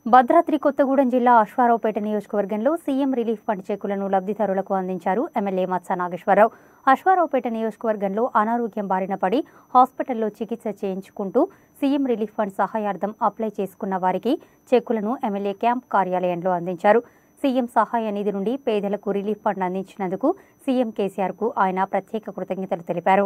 భద్రాద్రి కొత్తగూడెం జిల్లా అశ్వారావుపేట నియోజకవర్గంలో CM relief fund చెక్కులను లబ్ధిదారులకు అందించారు ఎమ్మెల్యే మత్స నాగేశ్వరరావు అశ్వారావుపేట నియోజకవర్గంలో అనారోగ్యం బారిన పడి హాస్పిటల్లో చికిత్స చేయించుకుంటూ సీఎం రిలీఫ్ ఫండ్ సహాయార్థం అప్లై చేసుకున్న వారికి చెక్కులను ఎమ్మెల్యే క్యాంప్ కార్యాలయంలో అందించారు సీఎం సహాయ నిధి నుండి పేదలకు రిలీఫ్ ఫండ్ అందించినందుకు సీఎం కేసీఆర్ కు ఆయన ప్రత్యేక కృతజ్ఞతలు తెలిపారు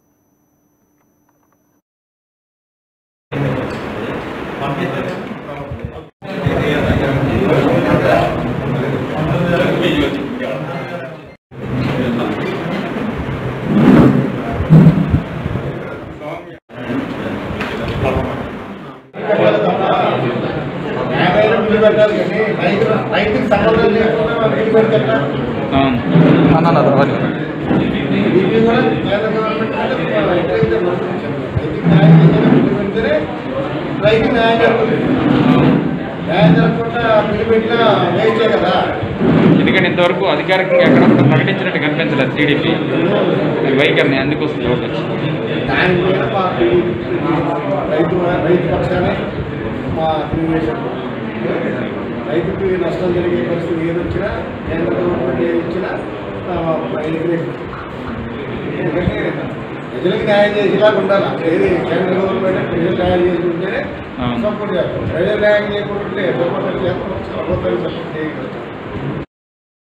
న్యాయమైన బిల్లు పెట్టాలి కానీ రైతు రైతుకి సంబంధం లేకుండా మనం బిల్లు పెడతా అన్న తర్వాత ఇది కూడా కేంద్ర గవర్నమెంట్ అంటే ఎక్కడైతే రైతుకి న్యాయం చేసిన బిల్లు పెడితేనే రైతు న్యాయం జరుగుతుంది న్యాయం జరగకుండా బిల్లు పెట్టినా వేస్టే కదా ఎందుకంటే ఇంతవరకు అధికారికంగా ఎక్కడ కూడా ప్రకటించినట్టు కనిపించలేదు టీడీపీ వైఖరిని అందుకు వస్తుంది ఓటు వచ్చి దాని మీద మా రైతు రైతు పక్షానే మా తెలుగుదేశం రైతుకి నష్టం జరిగే పరిస్థితి ఏదొచ్చినా కేంద్ర గవర్నమెంట్ ఏది ఇచ్చినా ఎలిమినేషన్ ఎందుకంటే ప్రజలకు న్యాయం చేసేలాగా ఉండాలి ఏది కేంద్ర గవర్నమెంట్ ప్రజలు న్యాయం చేసుకుంటేనే అవును. సపోర్ట్ చేస్తాం ప్రజలు న్యాయం చేయకుంటే సపోర్ట్ చేస్తాం ప్రభుత్వానికి సపోర్ట్ చేయగలుగుతాం